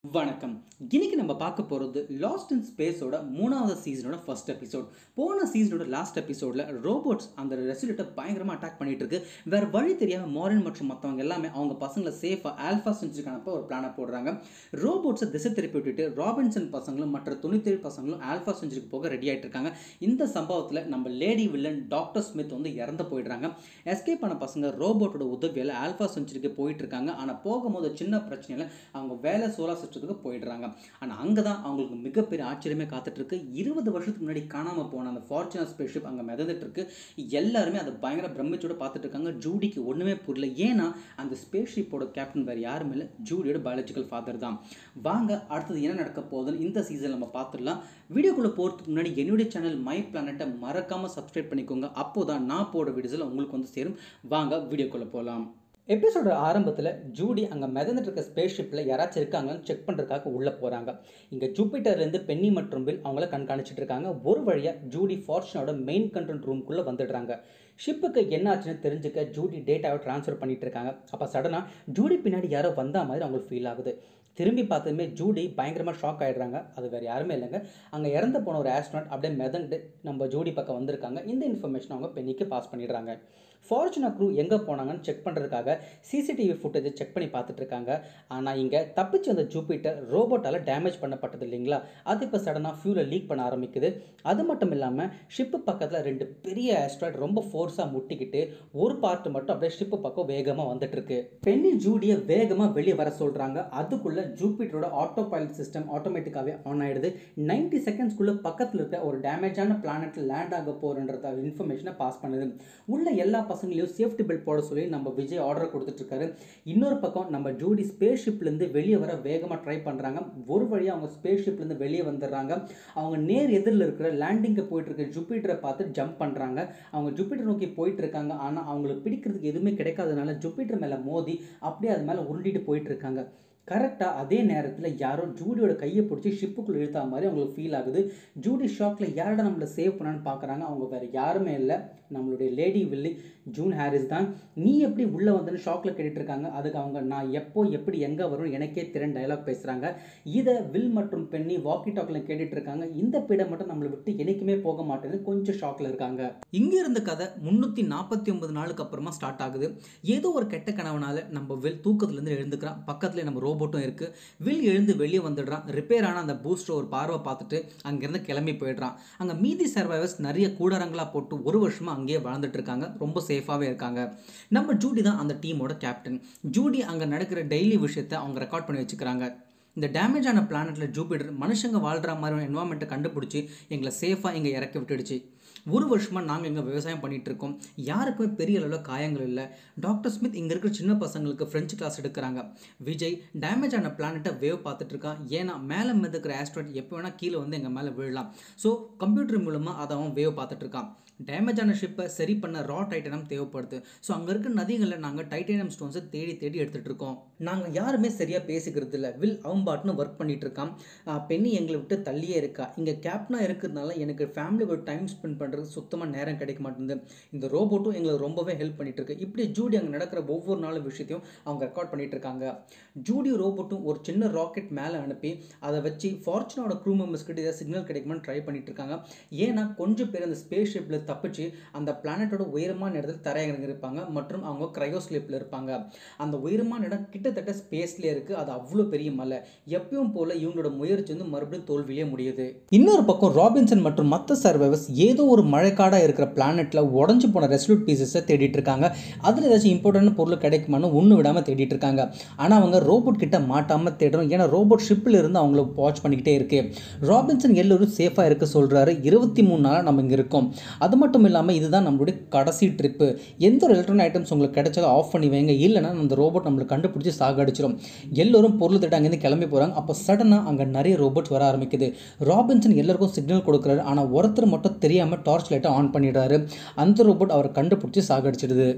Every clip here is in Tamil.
வணக்கம் இன்னைக்கு நம்ம பார்க்க போகிறது லாஸ்ட் இன் ஸ்பேஸோட மூணாவது சீசனோட ஃபர்ஸ்ட் எபிசோட் போன சீசனோட லாஸ்ட் எபிசோடில் ரோபோட்ஸ் அந்த ரெசிடெண்ட்டை பயங்கரமாக அட்டாக் பண்ணிட்டு இருக்கு வேற வழி தெரியாம மாரன் மற்றும் மற்றவங்க எல்லாமே அவங்க பசங்களை சேஃபாக ஆல்ஃபா செஞ்சுருக்கு அனுப்ப ஒரு பிளானை போடுறாங்க ரோபோட்ஸை திசை திருப்பி விட்டுட்டு ராபின்சன் பசங்களும் மற்ற தொண்ணூத்தேழு பசங்களும் ஆல்ஃபா செஞ்சுருக்கு போக ரெடி ஆயிட்டு இருக்காங்க இந்த சம்பவத்தில் நம்ம லேடி வில்லன் டாக்டர் ஸ்மித் வந்து இறந்து போயிடுறாங்க எஸ்கேப் பண்ண பசங்க ரோபோட்டோட உதவியால் ஆல்ஃபா செஞ்சுருக்கு போயிட்டு இருக்காங்க ஆனால் போகும்போது சின்ன பிரச்சனையில் அவங்க வேலை சோலார் சிஸ்டத்துக்கு போயிடுறாங்க ஆனால் அங்கே தான் அவங்களுக்கு மிகப்பெரிய ஆச்சரியமே காத்துட்டு இருக்கு இருபது வருஷத்துக்கு முன்னாடி காணாமல் போன அந்த ஃபார்ச்சுனர் ஸ்பேஸ்ஷிப் அங்கே மிதந்துட்டு இருக்கு எல்லாருமே அதை பயங்கர பிரமிச்சோட பார்த்துட்டு இருக்காங்க ஜூடிக்கு ஒன்றுமே புரியல ஏன்னா அந்த ஸ்பேஸ்ஷிப்போட கேப்டன் வேறு யாரும் இல்லை ஜூடியோட பயாலஜிக்கல் ஃபாதர் தான் வாங்க அடுத்தது என்ன நடக்க போகுதுன்னு இந்த சீசன் நம்ம பார்த்துடலாம் வீடியோக்குள்ளே போகிறதுக்கு முன்னாடி என்னுடைய சேனல் மை பிளானட்டை மறக்காமல் சப்ஸ்கிரைப் பண்ணிக்கோங்க அப்போ தான் நான் போட வீடியோஸில் உங்களுக்கு வந்து சேரும் வாங்க வீடியோக்குள்ளே போகலாம் எபிசோட ஆரம்பத்தில் ஜூடி அங்கே மிதந்துட்டு இருக்க ஸ்பேஸ் ஷிப்பில் யாராச்சும் இருக்காங்கன்னு செக் பண்ணுறதுக்காக உள்ளே போகிறாங்க இங்கே ஜூபிட்டர்லேருந்து பென்னி மற்றும் பில் அவங்கள கண்காணிச்சிட்டு இருக்காங்க ஒரு வழியாக ஜூடி ஃபார்ச்சுனோட மெயின் கண்ட்ரோல் ரூம்குள்ளே வந்துடுறாங்க ஷிப்புக்கு என்ன ஆச்சுன்னு தெரிஞ்சுக்க ஜூடி டேட்டாவை ட்ரான்ஸ்ஃபர் பண்ணிட்டு இருக்காங்க அப்போ சடனாக ஜூடி பின்னாடி யாரோ வந்த மாதிரி அவங்களுக்கு ஃபீல் ஆகுது திரும்பி பார்த்ததுமே ஜூடி பயங்கரமாக ஷாக் ஆகிடுறாங்க அது வேறு யாருமே இல்லைங்க அங்கே இறந்து போன ஒரு ஆஸ்ட்ரானட் அப்படியே மிதந்து நம்ம ஜூடி பக்கம் வந்திருக்காங்க இந்த இன்ஃபர்மேஷன் அவங்க பெண்ணிக்கு பாஸ் பண்ணிடுறாங்க ஃபார்ச்சுனா க்ரூ எங்கே போனாங்கன்னு செக் பண்ணுறதுக்காக சிசிடிவி ஃபுட்டேஜை செக் பண்ணி பார்த்துட்டு இருக்காங்க ஆனால் இங்கே தப்பிச்சு வந்த ஜூபிட்டர் ரோபோட்டால் டேமேஜ் பண்ணப்பட்டது இல்லைங்களா அது இப்போ சடனாக ஃபியூலை லீக் பண்ண ஆரம்பிக்குது அது மட்டும் இல்லாமல் ஷிப்பு பக்கத்தில் ரெண்டு பெரிய ஆஸ்ட்ராய்ட் ரொம்ப ஃபோர்ஸாக முட்டிக்கிட்டு ஒரு பார்ட் மட்டும் அப்படியே ஷிப்பு பக்கம் வேகமாக வந்துட்டு இருக்கு பென்னி ஜூடியை வேகமாக வெளியே வர சொல்கிறாங்க அதுக்குள்ளே ஜூபிட்டரோட ஆட்டோ பைலட் சிஸ்டம் ஆட்டோமேட்டிக்காகவே ஆன் ஆகிடுது நைன்டி செகண்ட்ஸ்க்குள்ளே பக்கத்தில் இருக்க ஒரு டேமேஜான பிளானட்டில் லேண்ட் ஆக போகிறன்ற இன்ஃபர்மேஷனை பாஸ் பண்ணுது உள்ள எல்லா பசங்களையும் சேஃப்டி பெல்ட் போட சொல்லி நம்ம விஜய் ஆர்டர் கொடுத்துட்ருக்காரு இன்னொரு பக்கம் நம்ம ஜூடி ஸ்பேஸ் ஷிப்லேருந்து வெளியே வர வேகமாக ட்ரை பண்ணுறாங்க ஒரு வழியாக அவங்க ஸ்பேஸ் ஷிப்லேருந்து வெளியே வந்துடுறாங்க அவங்க நேர் எதிரில் இருக்கிற லேண்டிங்க்கு போயிட்டு இருக்க ஜூபிட்டரை பார்த்து ஜம்ப் பண்ணுறாங்க அவங்க ஜூபிட்டர் நோக்கி போயிட்டு இருக்காங்க ஆனால் அவங்களுக்கு பிடிக்கிறதுக்கு எதுவுமே கிடைக்காதனால ஜூபிட்டர் மேலே மோதி அப்படியே அது மேலே உருண்டிட்டு போயிட்டு இருக்காங்க கரெக்டாக அதே நேரத்தில் யாரோ ஜூடியோட கையை பிடிச்சி ஷிப்புக்குள்ளே இழுத்தா மாதிரி அவங்களுக்கு ஃபீல் ஆகுது ஜூடி ஷாக்கில் யாரோட நம்மளை சேவ் பண்ணான்னு பார்க்குறாங்க அவங்க வேறு யாருமே இல்லை நம்மளுடைய லேடி வில்லி ஜூன் ஹாரிஸ் தான் நீ எப்படி உள்ளே வந்தேன்னு ஷாக்கில் கேட்டுட்டு இருக்காங்க அதுக்கு அவங்க நான் எப்போ எப்படி எங்கே வரும் எனக்கே திறன் டயலாக் பேசுகிறாங்க இதை வில் மற்றும் பெண்ணி வாக்கி டாக்கில் கேட்டுட்டு இருக்காங்க இந்த பீடை மட்டும் நம்மளை விட்டு என்றைக்குமே போக மாட்டேங்குது கொஞ்சம் ஷாக்கில் இருக்காங்க இங்கே இருந்த கதை முந்நூற்றி நாற்பத்தி ஒன்பது நாளுக்கு அப்புறமா ஸ்டார்ட் ஆகுது ஏதோ ஒரு கெட்ட கனவுனால நம்ம வில் தூக்கத்துலேருந்து எழுந்துக்கிறான் பக்கத்தில் நம்ம ரோபோட்டும் இருக்குது வில் எழுந்து வெளியே வந்துடுறான் ரிப்பேர் ஆன அந்த பூஸ்டர் ஒரு பார்வை பார்த்துட்டு அங்கேருந்து கிளம்பி போயிடுறான் அங்கே மீதி சர்வைவர்ஸ் நிறைய கூடாரங்களாக போட்டு ஒரு வருஷமாக அங்கேயே வாழ்ந்துட்டு இருக்காங்க ரொம்ப சேஃபாகவே இருக்காங்க நம்ம ஜூடி தான் அந்த டீமோட கேப்டன் ஜூடி அங்கே நடக்கிற டெய்லி விஷயத்தை அவங்க ரெக்கார்ட் பண்ணி வச்சுக்கிறாங்க இந்த டேமேஜ் ஆன பிளானட்டில் ஜூபிட்டர் மனுஷங்க வாழ்கிற மாதிரி என்வாமெண்ட்டை கண்டுபிடிச்சி எங்களை சேஃபாக இங்கே இறக்கி விட்டுடுச்சு ஒரு வருஷமாக நாங்கள் இங்கே விவசாயம் பண்ணிகிட்டு இருக்கோம் யாருக்குமே பெரிய அளவில் காயங்கள் இல்லை டாக்டர் ஸ்மித் இங்கே இருக்கிற சின்ன பசங்களுக்கு ஃப்ரெஞ்சு கிளாஸ் எடுக்கிறாங்க விஜய் டேமேஜ் ஆன பிளானட்டை வேவ் பார்த்துட்டு இருக்கான் ஏன்னா மேலே மிதக்கிற ஆஸ்ட்ராய்ட் எப்போ வேணால் கீழே வந்து எங்கள் மேலே விழலாம் ஸோ கம்ப்யூட்டர் மூலமாக அதை அவன் வேவ் பார்த்துட்டு இருக்கான் டேமேஜ் ஆன ஷிப்பை சரி பண்ண ரா டைட்டனம் தேவைப்படுது ஸோ அங்கே இருக்க நதிகளில் நாங்கள் டைட்டேனியம் ஸ்டோன்ஸை தேடி தேடி எடுத்துகிட்டு இருக்கோம் நாங்கள் யாருமே சரியாக பேசிக்கிறது இல்லை வில் அவன் பாட்டுன்னு ஒர்க் பண்ணிட்டு இருக்கான் பெண்ணி எங்களை விட்டு தள்ளியே இருக்கா இங்கே கேப்டனாக இருக்கிறதுனால எனக்கு ஃபேமிலி கூட டைம் ஸ்பெண்ட் பண்ணுறது சுத்தமாக நேரம் கிடைக்க மாட்டேங்குது இந்த ரோபோட்டும் எங்களுக்கு ரொம்பவே ஹெல்ப் பண்ணிட்டு இருக்கு இப்படி ஜூடி அங்கே நடக்கிற ஒவ்வொரு நாளும் விஷயத்தையும் அவங்க ரெக்கார்ட் பண்ணிட்டு இருக்காங்க ஜூடி ரோபோட்டும் ஒரு சின்ன ராக்கெட் மேலே அனுப்பி அதை வச்சு ஃபார்ச்சுனோட க்ரூ மெம்பர்ஸ் கிட்ட ஏதாவது சிக்னல் கிடைக்குமான்னு ட்ரை பண்ணிட்டு இருக்காங்க ஏன்னா கொஞ்சம் பேர் அந்த ஸ்பேஸ் ஷிப்பில் தப்பிச்சு அந்த பிளானட்டோட உயரமான இடத்துல தரையிறங்கி இருப்பாங்க மற்றும் அவங்க கிரையோஸ்லிப்பில் இருப்பாங்க அந்த உயரமான இடம் கிட்டத்தட்ட ஸ்பேஸ்லேயே இருக்குது அது அவ்வளோ பெரிய மலை எப்பயும் போல் இவங்களோட முயற்சி வந்து மறுபடியும் தோல்வியிலே முடியுது இன்னொரு பக்கம் ராபின்சன் மற்றும் மற்ற சர்வைவர்ஸ் ஏதோ ஒரு மழைக்காடாக இருக்கிற பிளானெட்டில் உடஞ்சி போன ரெசல்யூட் பீசஸை தேடிட்டு இருக்காங்க அதில் ஏதாச்சும் இம்பார்ட்டன்ட் பொருள் கிடைக்குமான்னு ஒன்று விடாமல் தேடிட்டு இருக்காங்க ஆனால் அவங்க ரோபோட் கிட்ட மாட்டாமல் தேடணும் ஏன்னா ரோபோட் ஷிப்பில் இருந்து அவங்கள வாட்ச் பண்ணிக்கிட்டே இருக்கு ராபின்சன் எல்லோரும் சேஃபாக இருக்க சொல்கிறாரு இருபத்தி மூணு நாளாக நம்ம இங்கே இருக்கோம் அது மட்டும் இல்லாமல் இதுதான் நம்மளுடைய கடைசி ட்ரிப்பு எந்த ஒரு எலக்ட்ரானிக் ஐட்டம்ஸ் உங்களுக்கு கிடைச்சதோ ஆஃப் பண்ணி வைங்க இல்லைன்னா அந்த ரோபோட் நம்மளுக்கு கண்டுபிடிச்சி சாகடிச்சிடும் எல்லோரும் பொருள் திட்ட அங்கேருந்து கிளம்பி போகிறாங்க அப்போ சடனாக அங்கே நிறைய ரோபோட்ஸ் வர ஆரம்பிக்குது ராபின்சன் எல்லாருக்கும் சிக்னல் கொடுக்குறாரு ஆனால் ஒருத்தர் மட்டும் தெரியாமல் டார்ச் லைட்டை ஆன் பண்ணிடுறாரு அந்த ரோபோட் அவரை கண்டுபிடிச்சி சாகடிச்சிடுது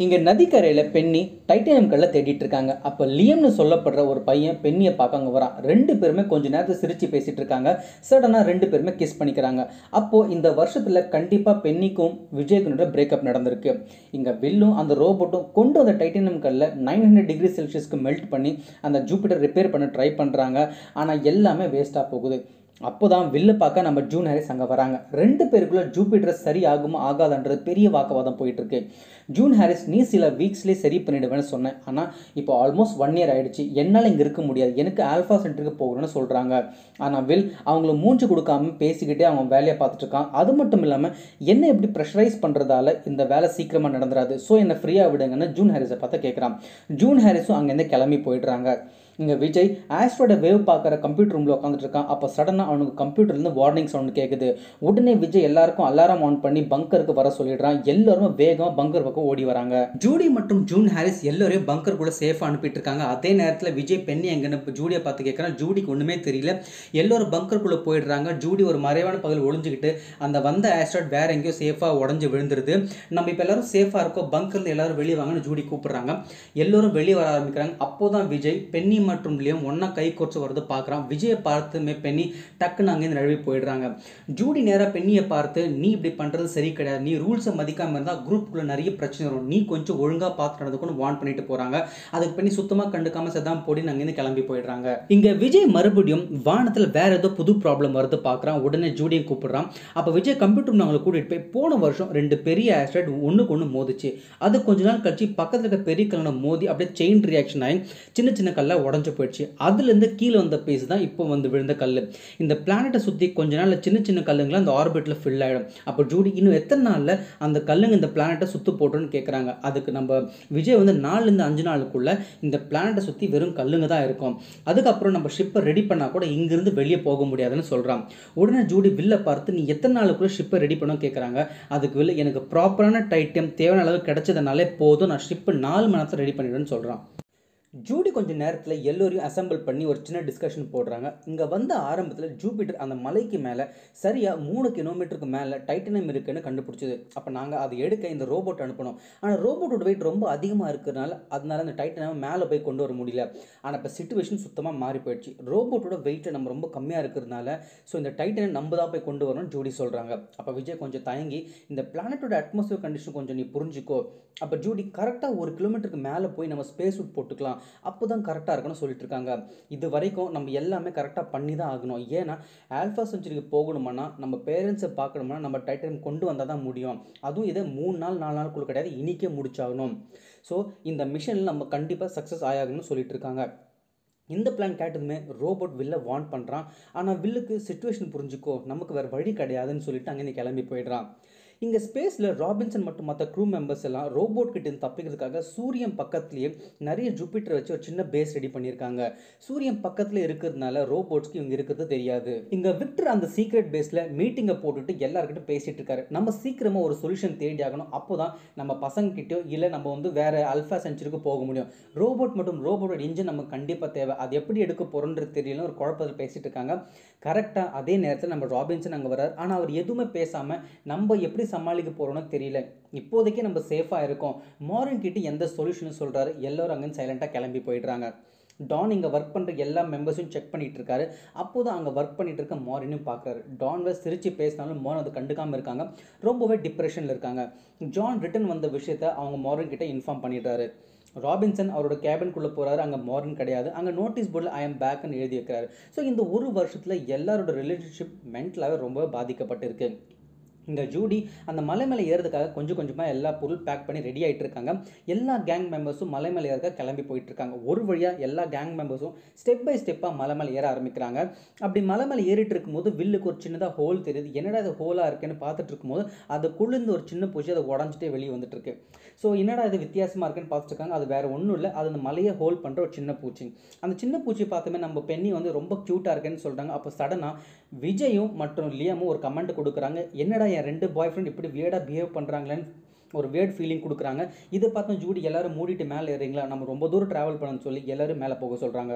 இங்கே நதிக்கரையில் பெண்ணி டைட்டானியம் கல்ல தேடிட்டு இருக்காங்க அப்போ லியம்னு சொல்லப்படுற ஒரு பையன் பெண்ணியை பார்க்க அங்கே வரான் ரெண்டு பேருமே கொஞ்ச நேரத்தை சிரிச்சு பேசிட்டு இருக்காங்க சடனாக ரெண்டு பேருமே கிஸ் பண்ணிக்கிறாங்க அப்போது இந்த வருஷத்தில் கண்டிப்பாக பெண்ணிக்கும் விஜய்க்குன்ற பிரேக்கப் நடந்திருக்கு இங்கே வில்லும் அந்த ரோபோட்டும் கொண்டு வந்த டைட்டானியம் கல்ல நைன் ஹண்ட்ரட் டிகிரி செல்சியஸ்க்கு மெல்ட் பண்ணி அந்த ஜூபிட்டர் ரிப்பேர் பண்ண ட்ரை பண்ணுறாங்க ஆனால் எல்லாமே வேஸ்ட்டாக போகுது அப்போ தான் வில்லு பார்க்க நம்ம ஜூன் ஹாரிஸ் அங்கே வராங்க ரெண்டு பேருக்குள்ள ஜூபிட்டர் சரி ஆகுமா ஆகாதான்றது பெரிய வாக்குவாதம் போயிட்டு இருக்கு ஜூன் ஹாரிஸ் நீ சில வீக்ஸ்லேயே சரி பண்ணிடுவேன்னு சொன்னேன் ஆனால் இப்போ ஆல்மோஸ்ட் ஒன் இயர் ஆயிடுச்சு என்னால் இங்கே இருக்க முடியாது எனக்கு ஆல்ஃபா சென்டருக்கு போகணும்னு சொல்கிறாங்க ஆனால் வில் அவங்கள மூஞ்சி கொடுக்காம பேசிக்கிட்டே அவங்க வேலையை பார்த்துட்டு இருக்கான் அது மட்டும் இல்லாமல் என்ன எப்படி ப்ரெஷரைஸ் பண்ணுறதால இந்த வேலை சீக்கிரமாக நடந்துராது ஸோ என்னை ஃப்ரீயாக விடுங்கன்னு ஜூன் ஹாரிஸை பார்த்து கேட்குறான் ஜூன் ஹாரிஸும் அங்கேருந்து கிளம்பி போயிடுறாங்க இங்கே விஜய் ஆஸ்ட்ரோட வேவ் பார்க்குற கம்ப்யூட்டர் ரூமில் உட்காந்துட்டு இருக்கான் அப்போ சடனாக அவனுக்கு கம்ப்யூட்டர்லேருந்து வார்னிங் சவுண்ட் கேட்குது உடனே விஜய் எல்லாருக்கும் அலாரம் ஆன் பண்ணி பங்கருக்கு வர சொல்லிடுறான் எல்லாரும் வேகமாக பங்கர் பக்கம் ஓடி வராங்க ஜூடி மற்றும் ஜூன் ஹாரிஸ் எல்லாரையும் பங்கர் கூட சேஃபாக அனுப்பிட்டு இருக்காங்க அதே நேரத்தில் விஜய் பெண்ணி எங்கன்னு ஜூடியை பார்த்து கேட்குறான் ஜூடிக்கு ஒன்றுமே தெரியல எல்லோரும் பங்கருக்குள்ளே போயிடுறாங்க ஜூடி ஒரு மறைவான பகுதியில் ஒளிஞ்சுக்கிட்டு அந்த வந்த ஆஸ்ட்ராய்ட் வேற எங்கேயோ சேஃபாக உடஞ்சி விழுந்துருது நம்ம இப்போ எல்லாரும் சேஃபாக இருக்கோம் பங்கர்லேருந்து எல்லாரும் வெளியே வாங்கன்னு ஜூடி கூப்பிடுறாங்க எல்லோரும் வெளியே வர ஆரம்பிக்கிறாங்க அப்போதான் விஜய் பெண்ணி மற்றும் லியம் ஒன்றா கை கோர்த்து வரது பார்க்குறான் விஜயை பார்த்துமே பெண்ணி டக்குன்னு அங்கேருந்து நழுவி போயிடுறாங்க ஜூடி நேராக பெண்ணியை பார்த்து நீ இப்படி பண்ணுறது சரி கிடையாது நீ ரூல்ஸை மதிக்காமல் இருந்தால் குரூப்புக்குள்ளே நிறைய பிரச்சனை வரும் நீ கொஞ்சம் ஒழுங்காக பார்த்து நடந்துக்கணும் வார்ன் பண்ணிட்டு போகிறாங்க அதுக்கு பெண்ணி சுத்தமாக கண்டுக்காம செதான் போடி அங்கேருந்து கிளம்பி போயிடுறாங்க இங்கே விஜய் மறுபடியும் வானத்தில் வேற ஏதோ புது ப்ராப்ளம் வருது பார்க்குறான் உடனே ஜூடியை கூப்பிடுறான் அப்போ விஜய் கம்ப்யூட்டர் அவங்களை கூட்டிகிட்டு போய் போன வருஷம் ரெண்டு பெரிய ஆக்சிடென்ட் ஒன்றுக்கு ஒன்று மோதிச்சு அது கொஞ்ச நாள் கழிச்சு பக்கத்தில் இருக்க பெரிய கல்லனை மோதி அப்படியே செயின் ரியாக்ஷன் ஆகி சின்ன சின்ன கல்லாக உடஞ்சு போயிடுச்சு அதுலேருந்து கீழே வந்த பீஸ் தான் இப்போ வந்து விழுந்த கல் இந்த பிளானட்டை சுற்றி கொஞ்ச நாளில் சின்ன சின்ன கல்லுங்களை அந்த ஆர்பிட்டில் ஃபில் ஆகிடும் அப்போ ஜூடி இன்னும் எத்தனை நாளில் அந்த கல்லுங்க இந்த பிளானட்டை சுற்று போட்டோன்னு கேட்குறாங்க அதுக்கு நம்ம விஜய் வந்து நாலுலேருந்து அஞ்சு நாளுக்குள்ள இந்த பிளானட்டை சுற்றி வெறும் கல்லுங்க தான் இருக்கும் அதுக்கப்புறம் நம்ம ஷிப்பை ரெடி பண்ணால் கூட இங்கிருந்து வெளியே போக முடியாதுன்னு சொல்கிறான் உடனே ஜூடி வில்ல பார்த்து நீ எத்தனை நாளுக்குள்ள ஷிப்பை ரெடி பண்ண கேட்குறாங்க அதுக்கு வில்ல எனக்கு ப்ராப்பரான டைட்டியம் தேவையான அளவு கிடைச்சதுனாலே போதும் நான் ஷிப்பை நாலு மணி நேரத்தில் ரெடி பண்ணிடுவேன்னு சொல்கிறான் ஜூடி கொஞ்சம் நேரத்தில் எல்லோரையும் அசெம்பிள் பண்ணி ஒரு சின்ன டிஸ்கஷன் போடுறாங்க இங்கே வந்த ஆரம்பத்தில் ஜூபிட்டர் அந்த மலைக்கு மேலே சரியாக மூணு கிலோமீட்டருக்கு மேலே டைட்டனியம் இருக்குன்னு கண்டுபிடிச்சது அப்போ நாங்கள் அதை எடுக்க இந்த ரோபோட் அனுப்பணும் ஆனால் ரோபோட்டோட வெயிட் ரொம்ப அதிகமாக இருக்கிறதுனால அதனால அந்த டைட்டனியம் மேலே போய் கொண்டு வர முடியல ஆனால் இப்போ சுச்சுவேஷன் சுத்தமாக மாறி போயிடுச்சு ரோபோட்டோட வெயிட்டை நம்ம ரொம்ப கம்மியாக இருக்கிறதுனால ஸோ இந்த டைட்டனியம் நம்ம தான் போய் கொண்டு வரணும்னு ஜூடி சொல்கிறாங்க அப்போ விஜய் கொஞ்சம் தயங்கி இந்த பிளானட்டோட அட்மாஸ்பியர் கண்டிஷன் கொஞ்சம் நீ புரிஞ்சுக்கோ அப்போ ஜூடி கரெக்டாக ஒரு கிலோமீட்டருக்கு மேலே போய் நம்ம ஸ்பேஸ் சூட் போட்டுக்கலாம் அப்போ தான் கரெக்டாக இருக்கும்னு சொல்லிட்டு இருக்காங்க இது வரைக்கும் நம்ம எல்லாமே கரெக்டாக பண்ணி தான் ஆகணும் ஏன்னா ஆல்ஃபா செஞ்சுரிக்கு போகணுமானா நம்ம பேரண்ட்ஸை பார்க்கணும்னா நம்ம டைட்டன் கொண்டு வந்தால் தான் முடியும் அதுவும் இதை மூணு நாள் நாலு நாளுக்குள்ள கிடையாது இனிக்கே முடிச்சாகணும் ஸோ இந்த மிஷனில் நம்ம கண்டிப்பாக சக்ஸஸ் ஆயாகணும்னு சொல்லிட்டு இருக்காங்க இந்த பிளான் கேட்டதுமே ரோபோட் வில்ல வார்ன் பண்ணுறான் ஆனால் வில்லுக்கு சுச்சுவேஷன் புரிஞ்சுக்கோ நமக்கு வேறு வழி கிடையாதுன்னு சொல்லிட்டு அங்கேருந்து கிளம்பி போயிடுறான் இங்கே ஸ்பேஸில் ராபின்சன் மற்றும் மற்ற க்ரூ மெம்பர்ஸ் எல்லாம் ரோபோட் கிட்ட இருந்து தப்பிக்கிறதுக்காக சூரியன் பக்கத்துலேயே நிறைய ஜூபிட்டர் வச்சு ஒரு சின்ன பேஸ் ரெடி பண்ணியிருக்காங்க சூரியன் பக்கத்தில் இருக்கிறதுனால ரோபோட்ஸ்க்கு இவங்க இருக்கிறது தெரியாது இங்கே விக்டர் அந்த சீக்ரெட் பேஸில் மீட்டிங்கை போட்டுட்டு எல்லாருக்கிட்டும் பேசிட்டு இருக்காரு நம்ம சீக்கிரமாக ஒரு சொல்யூஷன் தேடி ஆகணும் அப்போ தான் நம்ம பசங்கக்கிட்டயோ இல்லை நம்ம வந்து வேற அல்ஃபா சென்ச்சுரிக்கு போக முடியும் ரோபோட் மற்றும் ரோபோட்டோட இன்ஜின் நமக்கு கண்டிப்பாக தேவை அது எப்படி எடுக்க போகிறோன்றது தெரியல ஒரு குழப்பத்தில் பேசிட்டு இருக்காங்க கரெக்டாக அதே நேரத்தில் நம்ம ராபின்சன் அங்கே வர்றார் ஆனால் அவர் எதுவுமே பேசாமல் நம்ம எப்படி சமாளிக்க போகிறோம்னு தெரியல இப்போதைக்கு நம்ம சேஃபாக இருக்கோம் மார்னிங் கிட்ட எந்த சொல்யூஷனும் சொல்கிறாரு எல்லோரும் அங்கேருந்து சைலண்ட்டாக கிளம்பி போயிடுறாங்க டான் இங்கே ஒர்க் பண்ணுற எல்லா மெம்பர்ஸையும் செக் பண்ணிட்டு இருக்காரு அப்போது அங்கே ஒர்க் பண்ணிட்டு இருக்க மாரினும் பார்க்குறாரு டான் வேறு சிரிச்சு பேசினாலும் மோரன் அதை கண்டுக்காமல் இருக்காங்க ரொம்பவே டிப்ரெஷனில் இருக்காங்க ஜான் ரிட்டன் வந்த விஷயத்த அவங்க மாரன் கிட்ட இன்ஃபார்ம் பண்ணிடுறாரு ராபின்சன் அவரோட கேபின்குள்ளே போகிறாரு அங்கே மார்னிங் கிடையாது அங்கே நோட்டீஸ் போர்டில் ஐ எம் பேக்னு எழுதி வைக்கிறாரு ஸோ இந்த ஒரு வருஷத்தில் எல்லாரோட ரிலேஷன்ஷிப் மென்டலாகவே ரொம்ப பாதிக்கப்பட்டிருக்கு இந்த ஜூடி அந்த மலை மேலே ஏறதுக்காக கொஞ்சம் கொஞ்சமாக எல்லா பொருள் பேக் பண்ணி ரெடி ஆகிட்டு இருக்காங்க எல்லா கேங் மெம்பர்ஸும் மலை மேலே ஏறதுக்காக கிளம்பி போயிட்டு இருக்காங்க ஒரு வழியாக எல்லா கேங் மெம்பர்ஸும் ஸ்டெப் பை ஸ்டெப்பாக மலை மேலே ஏற ஆரம்பிக்கிறாங்க அப்படி மலை மேலே ஏறிட்டு இருக்கும்போது வில்லுக்கு ஒரு சின்னதாக ஹோல் தெரியுது என்னடா இது ஹோலாக இருக்குன்னு பார்த்துட்டு இருக்கும்போது அதுக்குள்ளேருந்து ஒரு சின்ன பூச்சி அதை உடஞ்சிட்டே வெளியே வந்துட்டு இருக்கு ஸோ என்னடா இது வித்தியாசமாக இருக்குன்னு பார்த்துட்டு இருக்காங்க அது வேற ஒன்றும் இல்லை அது அந்த மலையை ஹோல் பண்ணுற ஒரு சின்ன பூச்சி அந்த சின்ன பூச்சி பார்த்துமே நம்ம பெண்ணி வந்து ரொம்ப க்யூட்டாக இருக்கேன்னு சொல்கிறாங்க அப்போ சடனாக விஜயும் மற்றும் லியமும் ஒரு கமெண்ட் கொடுக்குறாங்க என்னடா என் ரெண்டு பாய் ஃப்ரெண்ட் இப்படி வியர்டாக பிஹேவ் பண்ணுறாங்களேன்னு ஒரு வேர்ட் ஃபீலிங் கொடுக்குறாங்க இதை பார்த்து ஜூடி எல்லாரும் மூடிட்டு மேலே ஏறீங்களா நம்ம ரொம்ப தூரம் ட்ராவல் பண்ணணும்னு சொல்லி எல்லாரும் மேலே போக சொல்கிறாங்க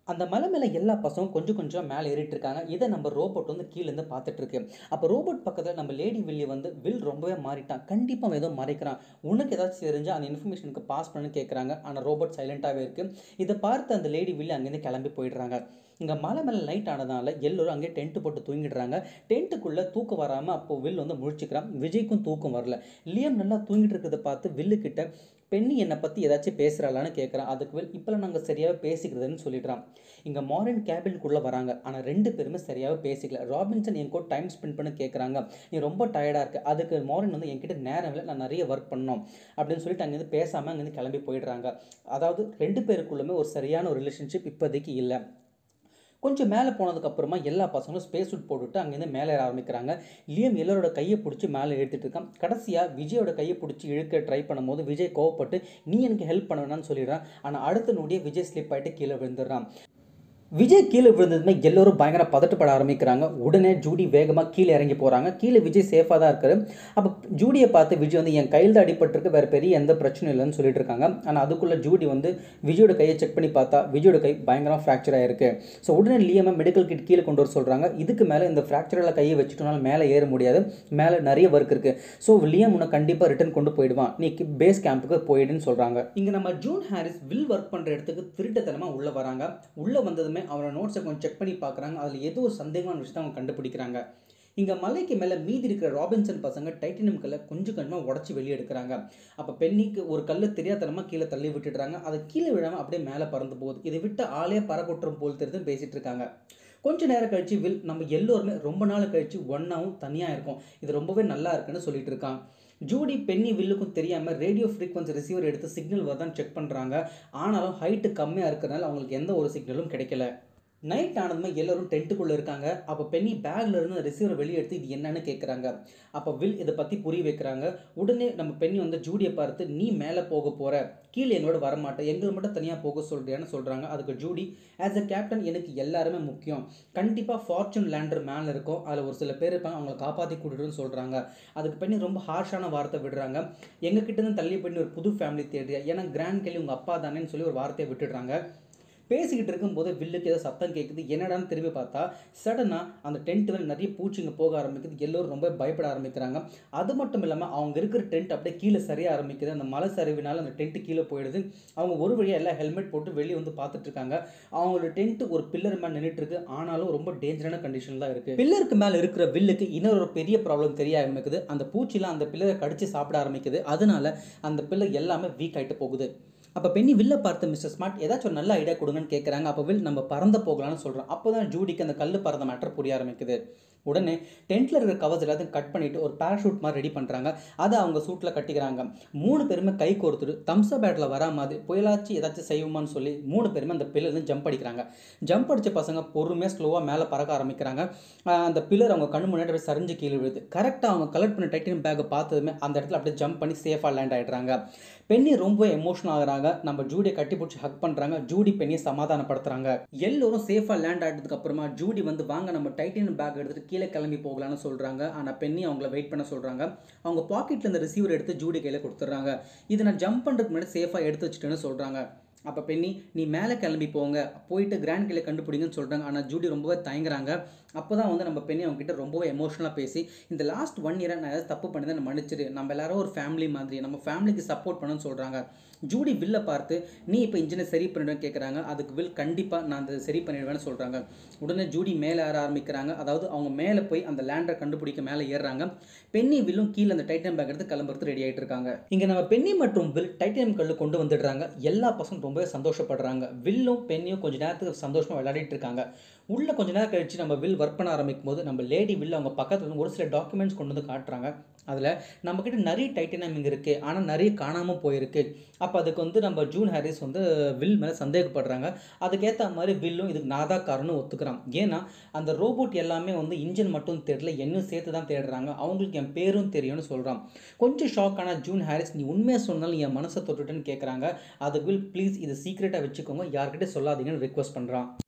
அந்த மலை மேலே எல்லா பசங்களும் கொஞ்சம் கொஞ்சம் மேலே ஏறிட்டு இருக்காங்க இதை நம்ம ரோபோட் வந்து கீழேருந்து பார்த்துட்டு இருக்கு அப்போ ரோபோட் பக்கத்தில் நம்ம லேடி வில்லி வந்து வில் ரொம்பவே மாறிட்டான் கண்டிப்பாக அவன் ஏதோ மறைக்கிறான் உனக்கு ஏதாச்சும் தெரிஞ்சால் அந்த இன்ஃபர்மேஷனுக்கு பாஸ் பண்ணு கேட்குறாங்க ஆனால் ரோபோட் சைலண்ட்டாகவே இருக்குது இதை பார்த்து அந்த லேடி வில்லி அங்கேருந்து கிளம்பி போயிடுறாங்க இங்கே மலை மேலே லைட் ஆனதால எல்லோரும் அங்கேயே டென்ட்டு போட்டு தூங்கிடுறாங்க டென்ட்டுக்குள்ளே தூக்கம் வராமல் அப்போ வில் வந்து முழிச்சுக்கிறான் விஜய்க்கும் தூக்கம் வரல லியம் நல்லா தூங்கிட்டு இருக்கிறத பார்த்து வில்லு கிட்ட பெண்ணி என்னை பற்றி ஏதாச்சும் பேசுகிறாளான்னு கேட்குறான் அதுக்கு வில் இப்போலாம் நாங்கள் சரியாக பேசிக்கிறதுன்னு சொல்லிடுறான் இங்கே மாரன் கேபினுக்குள்ளே வராங்க ஆனால் ரெண்டு பேருமே சரியாக பேசிக்கல ராபின்சன் என் கூட டைம் ஸ்பெண்ட் பண்ண கேட்குறாங்க நீ ரொம்ப டயர்டாக இருக்கு அதுக்கு மாரன் வந்து என்கிட்ட நேரம் இல்லை நான் நிறைய ஒர்க் பண்ணோம் அப்படின்னு சொல்லிட்டு அங்கேருந்து பேசாமல் அங்கேருந்து கிளம்பி போயிடுறாங்க அதாவது ரெண்டு பேருக்குள்ளுமே ஒரு சரியான ஒரு ரிலேஷன்ஷிப் இப்போதைக்கு இல்லை கொஞ்சம் மேலே போனதுக்கப்புறமா எல்லா பசங்களும் ஸ்பேஸ் சூட் போட்டுட்டு அங்கேருந்து மேலே ஏற ஆரம்பிக்கிறாங்க லியம் எல்லாரோட கையை பிடிச்சி மேலே இழுத்துட்டு இருக்கான் கடைசியாக விஜயோட கையை பிடிச்சி இழுக்க ட்ரை பண்ணும்போது விஜய் கோவப்பட்டு நீ எனக்கு ஹெல்ப் பண்ண வேணாம்னு சொல்லிடுறான் ஆனால் அடுத்த நொடியே விஜய் ஸ்லிப் ஆகிட்டு கீழே விழுந்துடுறான் விஜய் கீழே விழுந்ததுமே எல்லோரும் பயங்கர பதட்டப்பட ஆரம்பிக்கிறாங்க உடனே ஜூடி வேகமாக கீழே இறங்கி போகிறாங்க கீழே விஜய் சேஃபாக தான் இருக்காரு அப்போ ஜூடியை பார்த்து விஜய் வந்து என் கையில் தான் அடிபட்டிருக்கு வேறு பெரிய எந்த பிரச்சனையும் இல்லைன்னு சொல்லிட்டு இருக்காங்க ஆனால் அதுக்குள்ளே ஜூடி வந்து விஜயோட கையை செக் பண்ணி பார்த்தா விஜயோட கை பயங்கரமாக ஃப்ராக்சர் ஆயிருக்கு ஸோ உடனே லியமை மெடிக்கல் கிட் கீழே கொண்டு வர சொல்கிறாங்க இதுக்கு மேலே இந்த ஃப்ராக்சரில் கையை வச்சுட்டோம்னால மேலே ஏற முடியாது மேலே நிறைய ஒர்க் இருக்குது ஸோ லியம் உன்னை கண்டிப்பாக ரிட்டர்ன் கொண்டு போயிடுவான் நீ பேஸ் கேம்புக்கு போயிடுன்னு சொல்கிறாங்க இங்கே நம்ம ஜூன் ஹாரிஸ் வில் ஒர்க் பண்ணுற இடத்துக்கு திருட்டுத்தனமாக உள்ளே வராங்க உள்ளே வந்ததுமே அவரோட நோட்ஸை கொஞ்சம் செக் பண்ணி பார்க்குறாங்க அதில் ஏதோ ஒரு சந்தேகமான விஷயத்தை அவங்க கண்டுபிடிக்கிறாங்க இங்கே மலைக்கு மேலே மீதி இருக்கிற ராபின்சன் பசங்க டைட்டனியம் கல்லை கொஞ்சம் கொஞ்சமாக உடச்சி வெளியே எடுக்கிறாங்க அப்போ பெண்ணிக்கு ஒரு கல் தெரியாதனமாக கீழே தள்ளி விட்டுடுறாங்க அதை கீழே விழாமல் அப்படியே மேலே பறந்து போகுது இதை விட்டு ஆளே பறக்கொட்டுரும் போல் தெரிஞ்சுன்னு பேசிகிட்டு இருக்காங்க கொஞ்ச நேரம் கழிச்சு வில் நம்ம எல்லோருமே ரொம்ப நாள் கழிச்சு ஒன்றாவும் தனியாக இருக்கும் இது ரொம்பவே நல்லா இருக்குன்னு சொல்லிட்டு இருக்கான் ஜூடி பென்னி வில்லுக்கும் தெரியாமல் ரேடியோ ஃப்ரீக்வன்சி ரிசீவர் எடுத்து சிக்னல் வருதான்னு செக் பண்ணுறாங்க ஆனாலும் ஹைட்டு கம்மியாக இருக்கிறனால அவங்களுக்கு எந்த ஒரு சிக்னலும் கிடைக்கல நைட் ஆனதுமே எல்லோரும் டென்ட்டுக்குள்ளே இருக்காங்க அப்போ பென்னி பேக்ல இருந்து ரிசீவரை வெளியே எடுத்து இது என்னன்னு கேட்குறாங்க அப்போ வில் இதை பற்றி புரிய வைக்கிறாங்க உடனே நம்ம பெண்ணி வந்து ஜூடியை பார்த்து நீ மேலே போக போகிற கீழே என்னோட வரமாட்டேன் எங்களை மட்டும் தனியாக போக சொல்கிறியான்னு சொல்கிறாங்க அதுக்கு ஜூடி ஆஸ் அ கேப்டன் எனக்கு எல்லாருமே முக்கியம் கண்டிப்பாக ஃபார்ச்சூன் லேண்டர் மேலே இருக்கும் அதில் ஒரு சில பேர் இருப்பாங்க அவங்கள காப்பாற்றி கூட்டிட்டுன்னு சொல்கிறாங்க அதுக்கு பெண்ணி ரொம்ப ஹார்ஷான வார்த்தை விடுறாங்க எங்ககிட்ட இருந்து தள்ளி பண்ணி ஒரு புது ஃபேமிலி தேடுறியா ஏன்னா கிராண்ட் கேள்வி உங்கள் அப்பா தானேன்னு சொல்லி ஒரு வார்த்தையை விட்டுடுறாங்க பேசிக்கிட்டு இருக்கும்போது வில்லுக்கு ஏதோ சத்தம் கேட்குது என்னடான்னு திரும்பி பார்த்தா சடனாக அந்த டென்ட் மேலே நிறைய பூச்சிங்க போக ஆரம்பிக்குது எல்லோரும் ரொம்ப பயப்பட ஆரம்பிக்கிறாங்க அது மட்டும் இல்லாமல் அவங்க இருக்கிற டென்ட் அப்படியே கீழே சரிய ஆரம்பிக்குது அந்த மலை சரிவினால அந்த டென்ட் கீழே போயிடுது அவங்க ஒரு வழியாக எல்லாம் ஹெல்மெட் போட்டு வெளியே வந்து பார்த்துட்டு இருக்காங்க அவங்களோட டென்ட் ஒரு பில்லர் மேலே நின்றுட்டு இருக்கு ஆனாலும் ரொம்ப டேஞ்சரான கண்டிஷன் தான் இருக்குது பில்லருக்கு மேலே இருக்கிற வில்லுக்கு இன்னொரு ஒரு பெரிய ப்ராப்ளம் தெரிய ஆரம்பிக்குது அந்த பூச்சிலாம் அந்த பில்லரை கடிச்சு சாப்பிட ஆரம்பிக்குது அதனால அந்த பில்லர் எல்லாமே வீக் ஆகிட்டு போகுது அப்போ பெண்ணி வில்ல பார்த்து மிஸ்டர் ஸ்மார்ட் ஏதாச்சும் ஒரு நல்ல ஐடியா கொடுங்கன்னு கேட்குறாங்க அப்போ வில் நம்ம பறந்த போகலான்னு சொல்கிறோம் அப்போ தான் ஜூடிக்கு அந்த கல் பறந்த மேட்டர் புரிய ஆரம்பிக்குது உடனே டென்ட்டில் இருக்கிற கவர்ஸ் எல்லாத்தையும் கட் பண்ணிவிட்டு ஒரு பேராஷூட் மாதிரி ரெடி பண்ணுறாங்க அதை அவங்க சூட்டில் கட்டிக்கிறாங்க மூணு பேருமே கை கோர்த்துட்டு தம்ஸ் பேட்டில் வரா மாதிரி புயலாச்சு ஏதாச்சும் செய்வோமான்னு சொல்லி மூணு பேருமே அந்த பில்லர்லேருந்து ஜம்ப் அடிக்கிறாங்க ஜம்ப் அடித்த பசங்க பொறுமையாக ஸ்லோவாக மேலே பறக்க ஆரம்பிக்கிறாங்க ஆஹ் அந்த பில்லர் அவங்க கண்ணு முன்னாடி அப்படியே சரிஞ்சு கீழே விழுது கரெக்டாக அவங்க கலெக்ட் பண்ண டைட்டின் பேக்கை பார்த்ததுமே அந்த இடத்துல அப்படியே ஜம்ப் பண்ணி சேஃபாக லேண்ட் ஆகிடுறாங்க பெண்ணி ரொம்ப எமோஷனல் ஆகுறாங்க நம்ம ஜூடியை கட்டி பிடிச்சி ஹக் பண்ணுறாங்க ஜூடி பெண்ணியை சமாதானப்படுத்துறாங்க எல்லோரும் சேஃபாக லேண்ட் ஆகிட்டதுக்கு அப்புறமா ஜூடி வந்து வாங்க நம்ம டைட்டின் பேக் எடுத்துட்டு கீழே கிளம்பி போகலான்னு சொல்கிறாங்க ஆனால் பெண்ணி அவங்கள வெயிட் பண்ண சொல்கிறாங்க அவங்க பாக்கெட்டில் இந்த ரிசீவர் எடுத்து ஜூடி கையில் கொடுத்துட்றாங்க இதை நான் ஜம்ப் பண்ணுறதுக்கு முன்னாடி சேஃபாக எடுத்து வச்சுட்டேன்னு சொல்கிறாங்க அப்போ பெண்ணி நீ மேலே கிளம்பி போங்க போயிட்டு கிராண்ட் கிளை கண்டுபிடிங்கன்னு சொல்கிறாங்க ஆனால் ஜூடி ரொம்பவே தயங்குறாங்க அப்போ தான் வந்து நம்ம பெண்ணி அவங்க கிட்ட ரொம்பவே எமோஷனலாக பேசி இந்த லாஸ்ட் ஒன் இயராக நான் ஏதாவது தப்பு பண்ணி தான் மன்னிச்சிரு நம்ம எல்லாரும் ஒரு ஃபேமிலி மாதிரி நம்ம ஃபேமிலிக்கு சப்போர்ட் பண்ணணும்னு சொல்கிறாங்க ஜூடி வில்லை பார்த்து நீ இப்போ இன்ஜினை சரி பண்ணிடுவேன்னு கேட்குறாங்க அதுக்கு வில் கண்டிப்பாக நான் அதை சரி பண்ணிடுவேன்னு சொல்கிறாங்க உடனே ஜூடி மேலே ஏற ஆரம்பிக்கிறாங்க அதாவது அவங்க மேலே போய் அந்த லேண்டரை கண்டுபிடிக்க மேலே ஏறுறாங்க பென்னி வில்லும் கீழே அந்த டைட்டன் பேக் எடுத்து கிளம்புறது ரெடி ஆகிட்டு இருக்காங்க இங்கே நம்ம பென்னி மற்றும் வில் டைட்டானியம் கல்லு கொண்டு வந்துடுறாங்க எல்லா பசங்களும் ரொம்பவே சந்தோஷப்படுறாங்க வில்லும் பெண்ணியும் கொஞ்ச நேரத்துக்கு சந்தோஷமாக விளையாடிட்டு இருக்காங்க உள்ள கொஞ்ச நேரம் கழிச்சு நம்ம வில் ஒர்க் பண்ண ஆரம்பிக்கும் போது நம்ம லேடி வில் அவங்க பக்கத்துல இருந்து ஒரு சில டாக்குமெண்ட்ஸ் கொண்டு வந்து காட்டுறாங்க அதில் நம்மக்கிட்ட நிறைய டைட்டனியம் இங்கே இருக்குது ஆனால் நிறைய காணாமல் போயிருக்கு அப்போ அதுக்கு வந்து நம்ம ஜூன் ஹாரிஸ் வந்து வில் மேலே சந்தேகப்படுறாங்க அதுக்கேற்ற மாதிரி வில்லும் இதுக்கு நான் தான் காரணம் ஒத்துக்கிறான் ஏன்னா அந்த ரோபோட் எல்லாமே வந்து இன்ஜின் மட்டும் தெரியல என்னும் சேர்த்து தான் தேடுறாங்க அவங்களுக்கு என் பேரும் தெரியும்னு சொல்கிறான் கொஞ்சம் ஷாக்கான ஜூன் ஹாரிஸ் நீ உண்மையாக சொன்னாலும் என் மனசை தொட்டுட்டேன்னு கேட்குறாங்க அதுக்கு வில் ப்ளீஸ் இது சீக்ரெட்டாக வச்சுக்கோங்க யார்கிட்ட சொல்லாதீங்கன்னு ரிக்வஸ்ட் பண்ணுறான்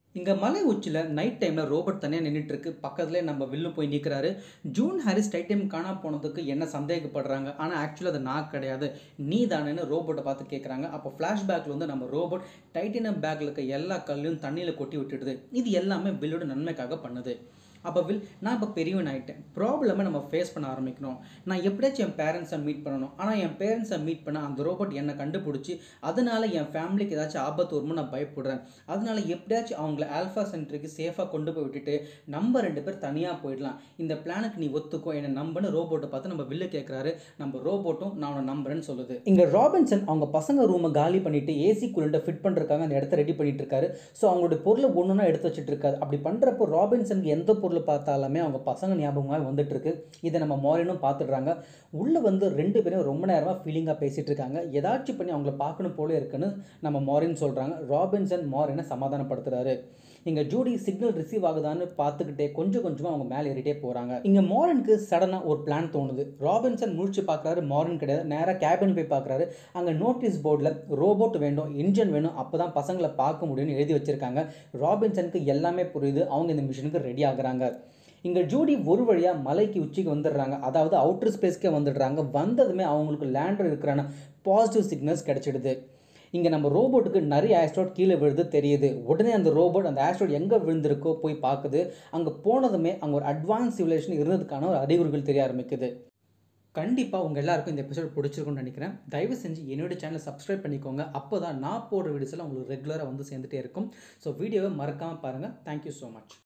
இங்கே மலை உச்சியில் நைட் டைமில் ரோபோட் தனியாக நின்றுட்டு இருக்கு பக்கத்துலேயே நம்ம வில்லும் போய் நிற்கிறாரு ஜூன் ஹாரிஸ் டைட்டம் காணா போனதுக்கு என்ன சந்தேகப்படுறாங்க ஆனால் ஆக்சுவலாக அது நான் கிடையாது நீ தானேன்னு ரோபோட்டை பார்த்து கேட்குறாங்க அப்போ ஃப்ளாஷ்பேக்கில் வந்து நம்ம ரோபோட் டைட்டனியம் பேக்கில் இருக்க எல்லா கல்லையும் தண்ணியில் கொட்டி விட்டுடுது இது எல்லாமே வில்லோட நன்மைக்காக பண்ணுது அப்போ வில் நான் இப்போ பெரியவன் ஆகிட்டேன் ப்ராப்ளமை நம்ம ஃபேஸ் பண்ண ஆரம்பிக்கணும் நான் எப்படியாச்சும் என் பேரண்ட்ஸை மீட் பண்ணணும் ஆனால் என் பேரண்ட்ஸை மீட் பண்ண அந்த ரோபோட் என்னை கண்டுபிடிச்சி அதனால என் ஃபேமிலிக்கு ஏதாச்சும் ஆபத்து வருமோ நான் பயப்படுறேன் அதனால எப்படியாச்சும் அவங்கள ஆல்ஃபா சென்டருக்கு சேஃபாக கொண்டு போய் விட்டுட்டு நம்ம ரெண்டு பேர் தனியாக போயிடலாம் இந்த பிளானுக்கு நீ ஒத்துக்கோ என்னை நம்புன்னு ரோபோட்டை பார்த்து நம்ம வில்லு கேட்குறாரு நம்ம ரோபோட்டும் நான் உன்னை நம்புறேன்னு சொல்லுது இங்கே ராபின்சன் அவங்க பசங்க ரூமை காலி பண்ணிட்டு ஏசி கூலண்ட்டை ஃபிட் பண்ணுறதுக்காக அந்த இடத்த ரெடி பண்ணிட்டு இருக்காரு ஸோ அவங்களோட பொருளை ஒன்றுனா எடுத்து வச்சுட்டு இருக்காரு அப்படி பண்ணுறப்போ ராபின்சனுக்கு எந்த பொருள் பார்த்தாலுமே அவங்க பசங்க ஞாபகமாக வந்துட்டு இருக்கு இதை நம்ம மாரினும் பார்த்துடுறாங்க உள்ளே வந்து ரெண்டு பேரும் ரொம்ப நேரமாக ஃபீலிங்காக பேசிகிட்டு இருக்காங்க ஏதாச்சும் பண்ணி அவங்கள பார்க்கணும் போல இருக்குன்னு நம்ம மாரின் சொல்கிறாங்க ராபின்சன் மாரினை சமாதானப்படுத்துறாரு இங்கே ஜூடி சிக்னல் ரிசீவ் ஆகுதான்னு பார்த்துக்கிட்டே கொஞ்சம் கொஞ்சமாக அவங்க மேலே ஏறிட்டே போகிறாங்க இங்கே மாரனுக்கு சடனாக ஒரு பிளான் தோணுது ராபின்சன் முழிச்சு பார்க்குறாரு மாரன் கிடையாது நேராக கேபின் போய் பார்க்குறாரு அங்கே நோட்டீஸ் போர்டில் ரோபோட் வேண்டும் இன்ஜின் வேணும் அப்போ தான் பசங்களை பார்க்க முடியும்னு எழுதி வச்சுருக்காங்க ராபின்சனுக்கு எல்லாமே புரியுது அவங்க இந்த மிஷனுக்கு ரெடி ஆகுறாங்க இங்கே ஜூடி ஒரு வழியாக மலைக்கு உச்சிக்கு வந்துடுறாங்க அதாவது அவுட்டர் ஸ்பேஸ்க்கே வந்துடுறாங்க வந்ததுமே அவங்களுக்கு லேண்டர் இருக்கிறான பாசிட்டிவ் சிக்னல்ஸ் கிடச்சிடுது இங்கே நம்ம ரோபோட்டுக்கு நிறைய ஆஸ்ட்ராய்ட் கீழே விழுது தெரியுது உடனே அந்த ரோபோட் அந்த ஆஸ்ட்ராய்ட் எங்கே விழுந்திருக்கோ போய் பார்க்குது அங்கே போனதுமே அங்கே ஒரு அட்வான்ஸ் சிவிலேஷன் இருந்ததுக்கான ஒரு அறிகுறிகள் தெரிய ஆரம்பிக்குது கண்டிப்பாக உங்கள் எல்லாருக்கும் இந்த எபிசோட் பிடிச்சிருக்கும்னு நினைக்கிறேன் தயவு செஞ்சு என்னோட சேனலை சப்ஸ்கிரைப் பண்ணிக்கோங்க அப்போ தான் நான் போடுற வீடியோஸ்லாம் உங்களுக்கு ரெகுலராக வந்து சேர்ந்துட்டே இருக்கும் ஸோ வீடியோவை மறக்காமல் பாருங்கள் தேங்க்யூ ஸோ மச்